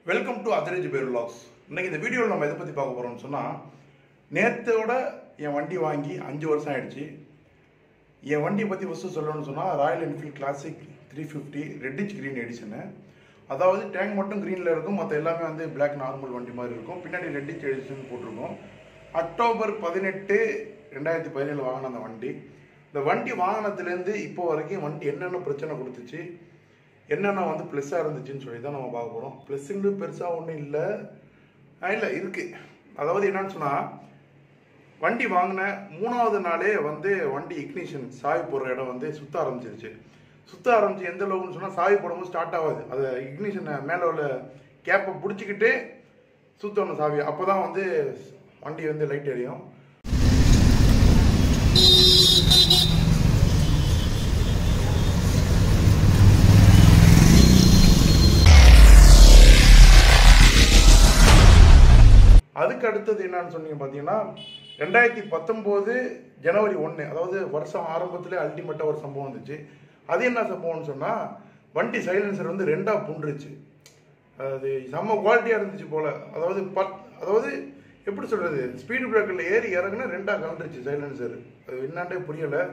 welcome to அதிரேஜ் பேர் vlogs இன்னைக்கு இந்த வீடியோவில் நம்ம எதை பற்றி பார்க்க போகிறோம்னு சொன்னால் நேற்றோட என் வண்டி வாங்கி அஞ்சு வருஷம் ஆயிடுச்சு என் வண்டியை பற்றி ஃபஸ்ட்டு சொல்லணும்னு சொன்னால் Royal Enfield Classic three fifty ரெட்டிச் க்ரீன் எடிஷனு அதாவது டேங்க் மட்டும் க்ரீனில் இருக்கும் மற்ற எல்லாமே வந்து Black நார்மல் வண்டி மாதிரி இருக்கும் பின்னாடி ரெட்டிச் எடிஷன் போட்டிருக்கோம் அக்டோபர் பதினெட்டு ரெண்டாயிரத்தி பதினேழு வாங்கின அந்த வண்டி இந்த வண்டி வாங்கினதுலேருந்து இப்போ வரைக்கும் வண்டி என்னென்ன பிரச்சனை கொடுத்துச்சு என்னென்ன வந்து ப்ளஸ்ஸாக இருந்துச்சுன்னு சொல்லி தான் நம்ம பார்க்க போகிறோம் ப்ளஸ்ஸுன்னு பெருசாக ஒன்றும் இல்லை இல்லை இருக்குது அதாவது என்னன்னு சொன்னால் வண்டி வாங்கின மூணாவது நாளே வந்து வண்டி இக்னிஷன் சாவி போடுற இடம் வந்து சுத்த ஆரம்பிச்சிருச்சு சுத்த ஆரம்பிச்சு எந்த அளவுக்குன்னு சொன்னால் சாவி போடும்போது ஸ்டார்ட் ஆகாது அது இக்னிஷனை மேலே உள்ள கேப்பை பிடிச்சிக்கிட்டு சுத்தணும் சாவி அப்போ தான் வந்து வண்டி வந்து லைட் எரியும் அதுக்கு அடுத்தது என்னன்னு சொன்னீங்க பார்த்தீங்கன்னா ரெண்டாயிரத்தி பத்தொம்போது ஜனவரி ஒன்று அதாவது வருஷம் ஆரம்பத்திலே அல்டிமேட்டாக ஒரு சம்பவம் வந்துச்சு அது என்ன சம்பவம்னு சொன்னால் வண்டி சைலன்சர் வந்து ரெண்டாக புண்டுருச்சு அது செம்ம குவாலிட்டியாக இருந்துச்சு போல் அதாவது பத் அதாவது எப்படி சொல்கிறது ஸ்பீடு பிரேக்கரில் ஏறி இறங்குனா ரெண்டாக கலந்துருச்சு சைலன்சர் அது என்னான்டே புரியலை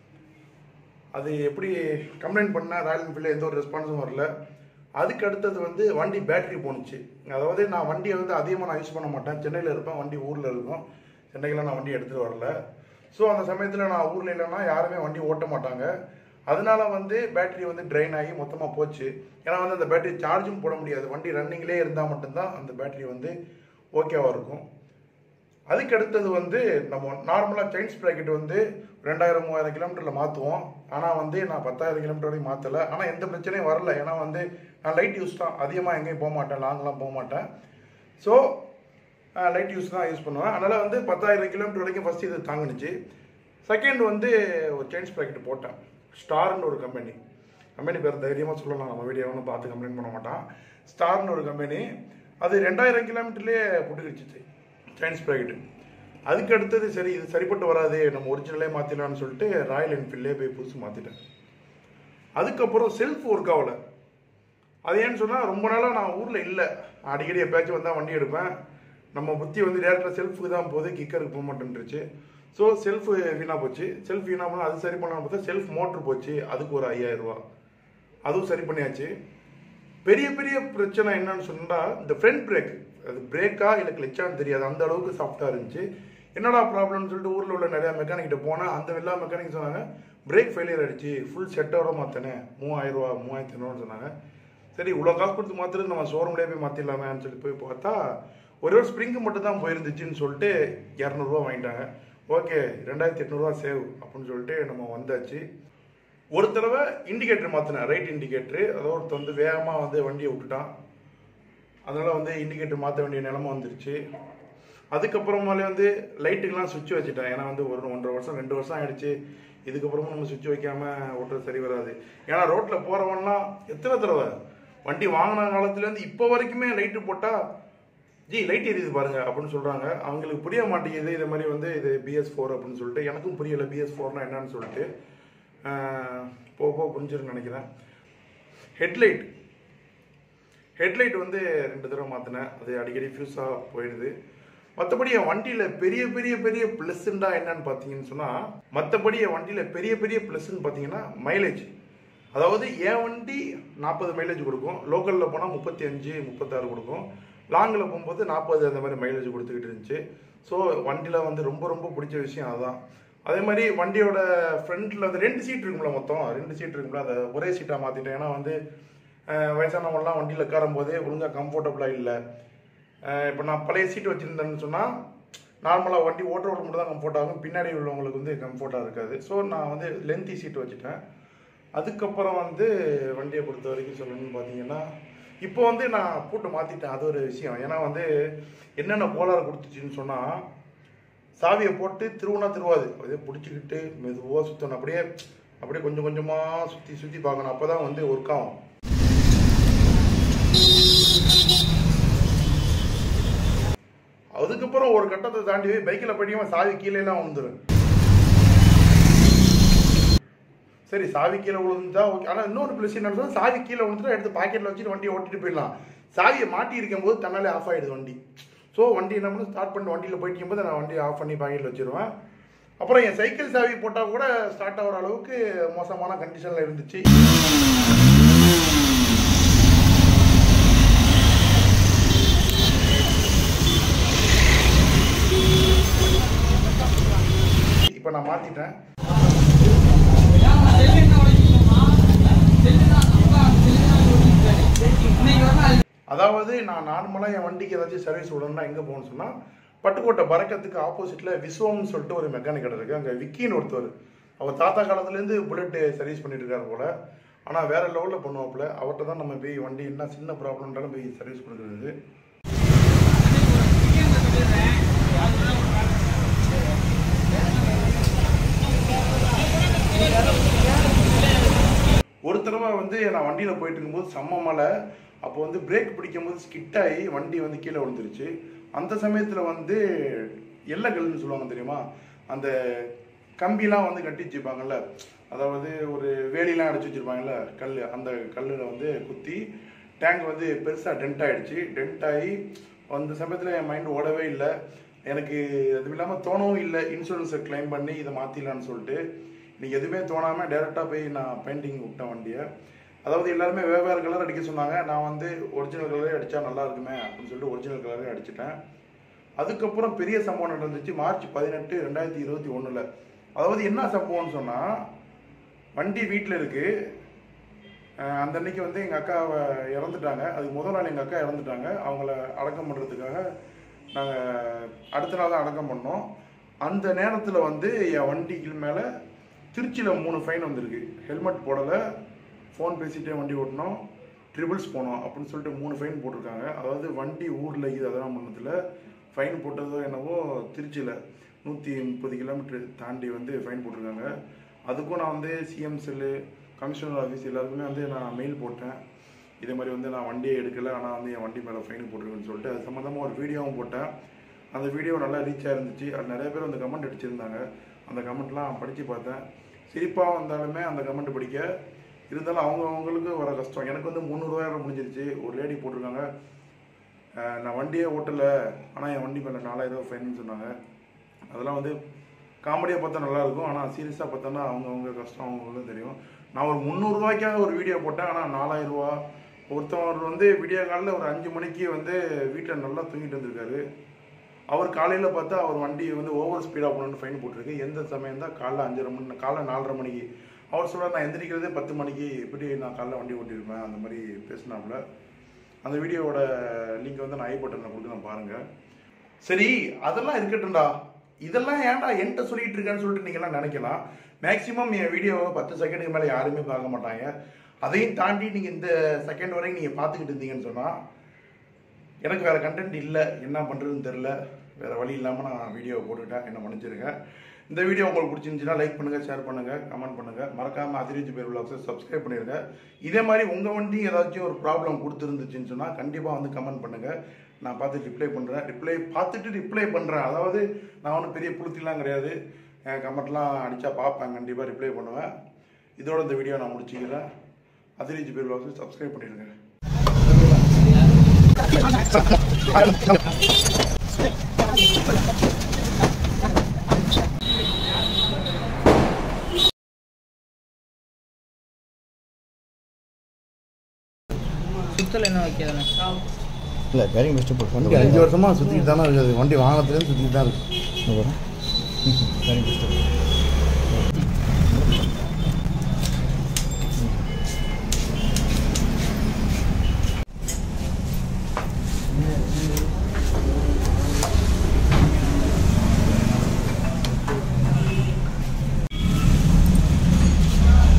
அது எப்படி கம்ப்ளைண்ட் பண்ண ராயல் என்ஃபீல்டில் எந்த ஒரு ரெஸ்பான்ஸும் வரல அதுக்கு அடுத்தது வந்து வண்டி பேட்டரி போணுச்சு அதாவது நான் வண்டியை வந்து அதிகமாக நான் யூஸ் பண்ண மாட்டேன் சென்னையில் இருப்பேன் வண்டி ஊரில் இருக்கும் சென்னைக்கெல்லாம் நான் வண்டி எடுத்துகிட்டு வரல ஸோ அந்த சமயத்தில் நான் ஊரில் இல்லைன்னா யாருமே வண்டி ஓட்ட மாட்டாங்க அதனால வந்து பேட்டரி வந்து ட்ரைன் ஆகி மொத்தமாக போச்சு ஏன்னா வந்து அந்த பேட்டரி சார்ஜும் போட முடியாது வண்டி ரன்னிங்லேயே இருந்தால் மட்டும்தான் அந்த பேட்டரி வந்து ஓகேவாக இருக்கும் அதுக்கு அடுத்தது வந்து நம்ம நார்மலாக செயின் ஸ்ப்ராக்கெட் வந்து ரெண்டாயிரம் மூவாயிரம் கிலோமீட்டரில் மாற்றுவோம் ஆனால் வந்து நான் பத்தாயிரம் கிலோமீட்டர் வரைக்கும் மாற்றலை ஆனால் எந்த பிரச்சனையும் வரல ஏன்னா வந்து நான் லைட் யூஸ் தான் அதிகமாக எங்கேயும் போக மாட்டேன் லாங்லாம் போக மாட்டேன் ஸோ லைட் யூஸ் தான் யூஸ் பண்ணுவேன் அதனால் வந்து பத்தாயிரம் கிலோமீட்டர் வரைக்கும் ஃபஸ்ட்டு இது தாங்குனுச்சு செகண்ட் வந்து ஒரு செயின் ஸ்ப்ராக்கெட் போட்டேன் ஸ்டார்னு ஒரு கம்பெனி கம்பெனி பேர் தைரியமாக சொல்லலாம் நம்ம வீடியோ ஒன்றும் பார்த்து கம்ப்ளைண்ட் பண்ண மாட்டான் ஸ்டார்னு ஒரு கம்பெனி அது ரெண்டாயிரம் கிலோமீட்டர்லேயே புட்டுக்கிடுச்சு செயின் ஸ்ப்ராக்கெட்டு அதுக்கு அடுத்தது சரி இது சரிப்பட்டு வராது நம்ம ஒரிஜினலே மாற்றிடலாம்னு சொல்லிட்டு ராயல் என்ஃபீல்டே போய் புதுசு மாற்றிட்டேன் அதுக்கப்புறம் செல்ஃப் ஒர்க் ஆகலை அது ஏன்னு சொன்னால் ரொம்ப நாளாக நான் ஊரில் இல்லை அடிக்கடி எப்பயாச்சும் வந்தால் வண்டி எடுப்பேன் நம்ம புத்தி வந்து டேரக்டாக செல்ஃபுக்கு தான் போகுது கிக்கருக்கு போக மாட்டேன்ருச்சு ஸோ செல்ஃப் வீணாக போச்சு செல்ஃப் வீணாக போனால் அது சரி பண்ணலாம் பார்த்தா செல்ஃப் மோட்ரு போச்சு அதுக்கு ஒரு ஐயாயிரம் ரூபா அதுவும் சரி பண்ணியாச்சு பெரிய பெரிய பிரச்சனை என்னன்னு சொன்னால் இந்த ஃப்ரண்ட் பிரேக் அது பிரேக்கா இல்லை கிளச்சான்னு தெரியாது அந்த அளவுக்கு சாஃப்டாக இருந்துச்சு என்னடா ப்ராப்ளம்னு சொல்லிட்டு ஊரில் உள்ள நிறையா மெக்கானிக்கிட்ட போனேன் அந்த எல்லா மெக்கானிக் சொன்னாங்க பிரேக் ஃபெயிலியர் ஆயிடுச்சு ஃபுல் செட்டோட மாற்றினேன் மூவாயிரம் ரூபா மூவாயிரத்தி ஐநூறுன்னு சொன்னாங்க சரி இவ்வளோ காசு கொடுத்து மாற்றுறது நம்ம ஷோரூம்லேயே போய் மாற்றிடலாமேன்னு சொல்லி போய் பார்த்தா ஒரே ஒரு ஸ்ப்ரிங்கு மட்டும் தான் போயிருந்துச்சுன்னு சொல்லிட்டு இரநூறுவா வாங்கிட்டாங்க ஓகே ரெண்டாயிரத்தி எட்நூறுவா சேவ் அப்படின்னு சொல்லிட்டு நம்ம வந்தாச்சு ஒரு தடவை இண்டிகேட்டர் மாற்றினேன் ரைட் இண்டிகேட்டரு அதோ ஒருத்தர் வந்து வேகமாக வந்து வண்டியை விட்டுட்டான் அதனால் வந்து இண்டிகேட்டர் மாற்ற வேண்டிய நிலமை வந்துருச்சு அதுக்கப்புறமாலே வந்து லைட்டுக்கெலாம் சுவிட்ச் வச்சுட்டேன் ஏன்னா வந்து ஒரு ஒன்றரை வருஷம் ரெண்டு வருஷம் ஆயிடுச்சு இதுக்கப்புறமும் நம்ம சுவிட்ச் வைக்காம ஓட்டுறது சரி வராது ஏன்னா ரோட்டில் போகிறவன்லாம் எத்தனை தடவை வண்டி வாங்கின காலத்துலேருந்து இப்போ வரைக்குமே லைட்டு போட்டால் ஜி லைட் எரியுது பாருங்க அப்படின்னு சொல்கிறாங்க அவங்களுக்கு புரிய மாட்டேங்குது இது மாதிரி வந்து இது பிஎஸ் ஃபோர் அப்படின்னு சொல்லிட்டு எனக்கும் புரியலை பிஎஸ் ஃபோர்னா என்னன்னு சொல்லிட்டு ஆஹ், போக போக புரிஞ்சிருன்னு நினைக்கிறேன் ஹெட்லைட் ஹெட்லைட் வந்து ரெண்டு தடவை மாற்றினேன் அது அடிக்கடி ஃபியூஸாக போயிடுது மற்றபடி என் வண்டியில் பெரிய பெரிய பெரிய ப்ளஸ்ஸுண்டா என்னன்னு பார்த்தீங்கன்னு சொன்னால் மற்றபடி என் வண்டியில் பெரிய பெரிய ப்ளஸ்ன்னு பார்த்தீங்கன்னா மைலேஜ் அதாவது என் வண்டி நாற்பது மைலேஜ் கொடுக்கும் லோக்கலில் போனால் முப்பத்தி அஞ்சு முப்பத்தாறு கொடுக்கும் லாங்கில் போகும்போது நாற்பது அந்த மாதிரி மைலேஜ் கொடுத்துக்கிட்டு இருந்துச்சு ஸோ வண்டியில் வந்து ரொம்ப ரொம்ப பிடிச்ச விஷயம் அதுதான் அதே மாதிரி வண்டியோட ஃப்ரண்ட்டில் வந்து ரெண்டு சீட் இருக்கும்ல மொத்தம் ரெண்டு சீட் இருக்கும்ல அதை ஒரே சீட்டாக மாற்றிட்டேன் ஏன்னா வந்து அஹ், வயசானவங்கலாம் வண்டியில் உட்காரும் போது ஒழுங்காக கம்ஃபர்டபுளாக இல்லை இப்போ நான் பழைய சீட் வச்சுருந்தேன்னு சொன்னால் நார்மலாக வண்டி ஓட்டுறவங்க மட்டும் தான் கம்ஃபர்ட் ஆகும் பின்னாடி உள்ளவங்களுக்கு வந்து கம்ஃபர்ட்டாக இருக்காது ஸோ நான் வந்து லென்த்தி சீட் வச்சுட்டேன் அதுக்கப்புறம் வந்து வண்டியை பொறுத்த வரைக்கும் சொல்லணும்னு பார்த்தீங்கன்னா இப்போ வந்து நான் பூட்டை மாற்றிட்டேன் அது ஒரு விஷயம் ஏன்னா வந்து என்னென்ன கோளாறு கொடுத்துச்சுன்னு சொன்னால் சாவியை போட்டு திருவுனா திருவாது அப்படியே பிடிச்சிக்கிட்டு மெதுவாக சுற்றணும் அப்படியே அப்படியே கொஞ்சம் கொஞ்சமாக சுற்றி சுற்றி பார்க்கணும் அப்போ தான் வந்து ஒர்க் ஆகும் அதுக்கப்புறம் ஒரு கட்டத்தை தாண்டி போய் பைக்கில் படிக்காம சாவி கீழேலாம் வந்துடும் சரி சாவி கீழே விழுந்தா ஓகே ஆனால் இன்னொரு ப்ளஸ் என்ன சொன்னா, சாவி கீழே விழுந்துட்டா எடுத்து பாக்கெட்டில் வச்சுட்டு வண்டியை ஓட்டிட்டு போயிடலாம் சாவியை மாட்டி இருக்கும்போது தன்னாலே ஆஃப் ஆகிடுது வண்டி ஸோ வண்டி என்ன பண்ணு ஸ்டார்ட் பண்ணி வண்டியில் போயிட்டு இருக்கும்போது நான் வண்டியை ஆஃப் பண்ணி பாக்கெட்டில் வச்சிருவேன் அப்புறம் என் சைக்கிள் சாவி போட்டால் கூட ஸ்டார்ட் ஆகிற அளவுக்கு மோசமான கண்டிஷனில் இருந்துச்சு இப்போ நான் மாற்றிட்டேன் அதாவது நான் நார்மலாக என் வண்டிக்கு ஏதாச்சும் சர்வீஸ் விடணும்னா எங்கே போகணும்னு சொன்னால் பட்டுக்கோட்டை பறக்கத்துக்கு ஆப்போசிட்டில் விஸ்வம்னு சொல்லிட்டு ஒரு மெக்கானிக் கடை இருக்குது அங்கே விக்கின்னு ஒருத்தர் அவர் தாத்தா காலத்துலேருந்து புல்லட்டு சர்வீஸ் பண்ணிட்டு இருக்காரு போல் ஆனால் வேற லெவலில் பண்ணுவாப்புல அவர்கிட்ட தான் நம்ம போய் வண்டி என்ன சின்ன ப்ராப்ளம்ன்றாலும் போய் சர்வீஸ் கொடுக்குறது ஒரு தடவை வந்து நான் வண்டியில் போயிட்டு இருக்கும்போது செம்ம மழை அப்போ வந்து பிரேக் பிடிக்கும்போது ஸ்கிட் ஆகி வண்டி வந்து கீழே விழுந்துருச்சு அந்த சமயத்தில் வந்து எல்லைகள்னு சொல்லுவாங்க தெரியுமா அந்த கம்பிலாம் வந்து கட்டி வச்சுருப்பாங்கல்ல அதாவது ஒரு வேலிலாம் அடைச்சி வச்சுருப்பாங்கல்ல கல் அந்த கல்லில் வந்து குத்தி டேங்க் வந்து பெருசாக டென்ட் ஆகிடுச்சு டென்ட் ஆகி அந்த சமயத்தில் என் மைண்ட் ஓடவே இல்லை எனக்கு அதுவும் இல்லாமல் தோணவும் இல்லை இன்சூரன்ஸை க்ளைம் பண்ணி இதை மாற்றிடலான்னு சொல்லிட்டு இன்னைக்கு எதுவுமே தோணாமல் டேரெக்டாக போய் நான் பெயிண்டிங் விட்டேன் வண்டியை அதாவது எல்லாருமே வெவ்வேறு கலர் அடிக்க சொன்னாங்க நான் வந்து ஒரிஜினல் கலரே அடித்தா நல்லா இருக்குமே அப்படின்னு சொல்லிட்டு ஒரிஜினல் கலரே அடிச்சிட்டேன் அதுக்கப்புறம் பெரிய சம்பவம் நடந்துச்சு மார்ச் பதினெட்டு ரெண்டாயிரத்தி இருபத்தி ஒன்றில் அதாவது என்ன சம்பவம்னு சொன்னால் வண்டி வீட்டில் இருக்குது அஹ் அந்த அன்னைக்கு வந்து எங்கள் அக்கா இறந்துட்டாங்க அதுக்கு முதல் நாள் எங்கள் அக்கா இறந்துட்டாங்க அவங்கள அடக்கம் பண்ணுறதுக்காக நாங்கள் அடுத்த நாள் தான் அடக்கம் பண்ணோம் அந்த நேரத்தில் வந்து என் வண்டிக்கு மேலே திருச்சியில் மூணு ஃபைன் வந்திருக்கு ஹெல்மெட் போடலை ஃபோன் பேசிகிட்டே வண்டி ஓட்டினோம் ட்ரிபிள்ஸ் போனோம் அப்படின்னு சொல்லிட்டு மூணு ஃபைன் போட்டிருக்காங்க அதாவது வண்டி ஊரில் இது அதெல்லாம் பண்ணதில் ஃபைன் போட்டதோ என்னவோ திருச்சியில் நூற்றி முப்பது கிலோமீட்டர் தாண்டி வந்து ஃபைன் போட்டிருக்காங்க அதுக்கும் நான் வந்து சிஎம் செல்லு கமிஷனர் ஆஃபீஸ் எல்லாருக்குமே வந்து நான் மெயில் போட்டேன் இதே மாதிரி வந்து நான் வண்டியை எடுக்கலை ஆனால் வந்து என் வண்டி மேலே ஃபைன் போட்டிருக்கேன்னு சொல்லிட்டு அது சம்மந்தமாக ஒரு வீடியோவும் போட்டேன் அந்த வீடியோ நல்லா ரீச் ஆயிருந்துச்சு அது நிறைய பேர் அந்த கமெண்ட் அடிச்சிருந்தாங்க அந்த கமெண்ட்லாம் படித்து பார்த்தேன் சிரிப்பாக வந்தாலுமே அந்த கமெண்ட் படிக்க இருந்தாலும் அவங்க அவங்களுக்கு வர கஷ்டம் எனக்கு வந்து முந்நூறுவாயிரம் முடிஞ்சிருச்சு ஒரு லேடி போட்டிருக்காங்க அஹ் நான் வண்டியே ஓட்டலை ஆனால் என் வண்டி மேலே நாலாயிரம் ரூபாய் ஃபைன்னு சொன்னாங்க அதெல்லாம் வந்து காமெடியாக பார்த்தா நல்லா இருக்கும் ஆனால் சீரியஸாக பார்த்தோன்னா அவங்கவுங்க கஷ்டம் அவங்களுக்கு தெரியும் நான் ஒரு முந்நூறுரூவாய்க்காக ஒரு வீடியோ போட்டேன் ஆனால் நாலாயிரம் ரூபா ஒருத்தவர் வந்து விடிய காலையில் ஒரு அஞ்சு மணிக்கு வந்து வீட்டில் நல்லா தூங்கிட்டு வந்திருக்காரு அவர் காலையில் பார்த்தா அவர் வண்டி வந்து ஓவர் ஸ்பீடாக போகணுன்னு ஃபைன் போட்டிருக்கு எந்த சமயம் தான் காலைல அஞ்சரை மணி காலைல நாலரை மணிக்கு அவர் சொல்ல நான் எந்திரிக்கிறதே பத்து மணிக்கு இப்படி நான் காலைல வண்டி ஓட்டியிருப்பேன் அந்த மாதிரி பேசினாப்புல அந்த வீடியோவோட லிங்க் வந்து நான் ஐ பட்டனில் கொடுக்குறேன் பாருங்கள் சரி அதெல்லாம் இருக்கட்டும்டா இதெல்லாம் ஏன்டா என்கிட்ட சொல்லிட்டு இருக்கேன்னு சொல்லிட்டு நீங்களாம் நினைக்கலாம் மேக்ஸிமம் என் வீடியோவை பத்து செகண்டுக்கு மேலே யாருமே பார்க்க மாட்டாங்க அதையும் தாண்டி நீங்கள் இந்த செகண்ட் வரைக்கும் நீங்கள் பார்த்துக்கிட்டு இருந்தீங்கன்னு சொன்னால் எனக்கு வேறு கண்டென்ட் இல்லை என்ன பண்ணுறதுன்னு தெரில வேறு வழி இல்லாமல் நான் வீடியோ போட்டுக்கிட்டேன் என்ன மன்னிச்சிருக்கேன் இந்த வீடியோ உங்களுக்கு பிடிச்சிருந்துச்சுன்னா லைக் பண்ணுங்கள் ஷேர் பண்ணுங்கள் கமெண்ட் பண்ணுங்கள் மறக்காமல் அதிரிச்சு பேர் விளாக்ஸை சப்ஸ்கிரைப் பண்ணிடுங்க இதே மாதிரி உங்கள் வண்டி ஏதாச்சும் ஒரு ப்ராப்ளம் கொடுத்துருந்துச்சுன்னு சொன்னால் கண்டிப்பாக வந்து கமெண்ட் பண்ணுங்கள் நான் பார்த்து ரிப்ளை பண்ணுறேன் ரிப்ளை பார்த்துட்டு ரிப்ளை பண்ணுறேன் அதாவது நான் ஒன்றும் பெரிய புளுத்திலாம் கிடையாது கமெண்ட்லாம் அடித்தா பார்ப்பேன் கண்டிப்பாக ரிப்ளை பண்ணுவேன் இதோட இந்த வீடியோ நான் முடிச்சுக்கிறேன் அதிரிச்சு பேர் விளாக்ஸை சப்ஸ்கிரைப் பண்ணிடுங்க சுத்தல் என்ன வைக்காதானே இல்லை பேரிங் பெஸ்ட்டு போட்டு வண்டி அஞ்சு வருஷமா சுற்றிட்டு தானே இருக்குது வண்டி வாங்கினதுலேருந்து சுற்றிட்டு தான் இருக்கு வரும் பேரிங் பெஸ்ட்டு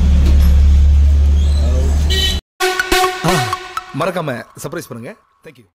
மறக்காம சர்ப்ரைஸ் பண்ணுங்க தேங்க்யூ